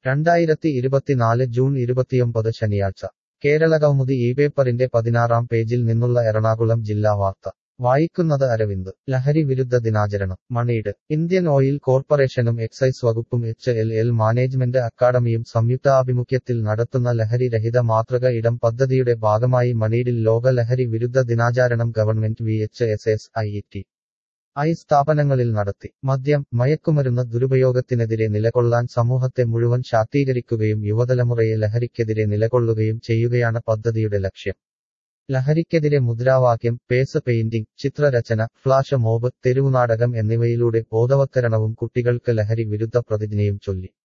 രണ്ടായിരത്തി ഇരുപത്തിനാല് ജൂൺ ഇരുപത്തിയൊമ്പത് ശനിയാഴ്ച കേരളകൗമുദി ഈ പേപ്പറിന്റെ പതിനാറാം പേജിൽ നിന്നുള്ള എറണാകുളം ജില്ലാ വാർത്ത വായിക്കുന്നത് അരവിന്ദ് ലഹരി വിരുദ്ധ ദിനാചരണം മണീട് ഇന്ത്യൻ ഓയിൽ കോർപ്പറേഷനും എക്സൈസ് വകുപ്പും എച്ച് എൽ എൽ മാനേജ്മെന്റ് അക്കാദമിയും സംയുക്താഭിമുഖ്യത്തിൽ നടത്തുന്ന ലഹരി രഹിത മാതൃക ഇടം പദ്ധതിയുടെ ഭാഗമായി മണീഡിൽ ലോക ലഹരി വിരുദ്ധ ദിനാചരണം government V H S S I T I സ്ഥാപനങ്ങളിൽ നടത്തി മദ്യം മയക്കുമരുന്ന് ദുരുപയോഗത്തിനെതിരെ നിലകൊള്ളാൻ സമൂഹത്തെ മുഴുവൻ ശാക്തീകരിക്കുകയും യുവതലമുറയെ ലഹരിക്കെതിരെ നിലകൊള്ളുകയും ചെയ്യുകയാണ് പദ്ധതിയുടെ ലക്ഷ്യം ലഹരിക്കെതിരെ മുദ്രാവാക്യം പേസ് പെയിന്റിംഗ് ചിത്രരചന ഫ്ലാഷ് മോബ് തെരുവുനാടകം എന്നിവയിലൂടെ ബോധവത്കരണവും കുട്ടികൾക്ക് ലഹരി വിരുദ്ധ പ്രതിജ്ഞയും ചൊല്ലി